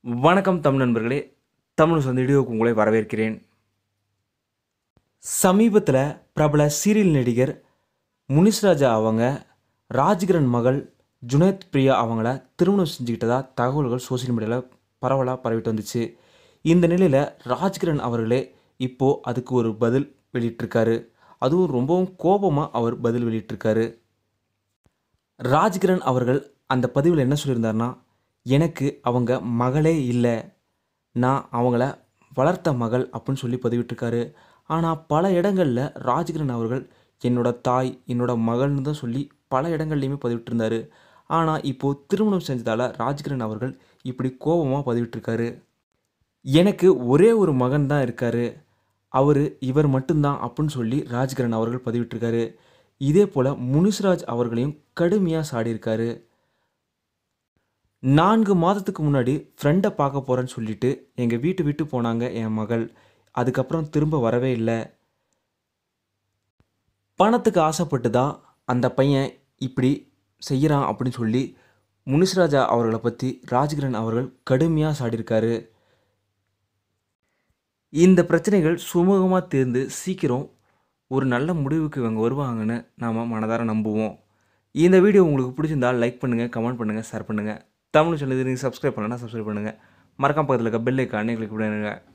வணக்கம் தமிழ் நண்பர்களே தமிழ் சொந்த வீடியோவுக்கு உங்களை வரவேற்கிறேன் சமீபத்தில் பிரபல சீரியல் நடிகர் முனிஸ்ராஜா அவங்க ராஜ்கிரண் மகள் ஜுனைத் பிரியா அவங்கள திருமணம் செஞ்சுக்கிட்டதா தகவல்கள் சோஷியல் மீடியாவில் பரவலாக பரவிட்டு வந்துச்சு இந்த நிலையில் ராஜ்கிரண் அவர்களே இப்போது அதுக்கு ஒரு பதில் வெளியிட்டிருக்காரு அதுவும் ரொம்பவும் கோபமாக அவர் பதில் வெளியிட்டிருக்காரு ராஜ்கிரண் அவர்கள் அந்த பதிவில் என்ன சொல்லியிருந்தாருன்னா எனக்கு அவங்க மகளே இல்லை நான் அவங்கள வளர்த்த மகள் அப்படின்னு சொல்லி பதிவிட்டிருக்காரு ஆனால் பல இடங்களில் ராஜ்கிரண் அவர்கள் என்னோட தாய் என்னோட மகள்னு தான் சொல்லி பல இடங்கள்லையுமே பதிவிட்டிருந்தாரு ஆனால் இப்போது திருமணம் செஞ்சதால் ராஜ்கிரண் அவர்கள் இப்படி கோபமாக பதிவிட்டிருக்காரு எனக்கு ஒரே ஒரு மகன் தான் இருக்காரு அவர் இவர் மட்டும்தான் அப்படின்னு சொல்லி ராஜ்கிரண் அவர்கள் பதிவிட்டிருக்காரு இதே போல் முனிஸ்ராஜ் அவர்களையும் கடுமையாக சாடியிருக்காரு நான்கு மாதத்துக்கு முன்னாடி ஃப்ரெண்டை பார்க்க போகிறேன்னு சொல்லிட்டு எங்கள் வீட்டு விட்டு போனாங்க என் மகள் அதுக்கப்புறம் திரும்ப வரவே இல்லை பணத்துக்கு ஆசைப்பட்டு தான் அந்த பையன் இப்படி செய்கிறான் அப்படின்னு சொல்லி முனிஸ்ராஜா அவர்களை பற்றி ராஜ்கிரண் அவர்கள் கடுமையாக சாடியிருக்காரு இந்த பிரச்சனைகள் சுமூகமாக தீர்ந்து சீக்கிரம் ஒரு நல்ல முடிவுக்கு இவங்க வருவாங்கன்னு நாம் மனதார நம்புவோம் இந்த வீடியோ உங்களுக்கு பிடிச்சிருந்தால் லைக் பண்ணுங்கள் கமெண்ட் பண்ணுங்கள் ஷேர் பண்ணுங்கள் தமிழ் சேனல் நீங்கள் சப்ஸ்கிரைப் பண்ணலன்னா சப்ஸ்கிரைப் பண்ணுங்கள் மறக்காம பக்கத்தில் இருக்க பெல் ஐக்கானே கிளிக் பண்ணுங்க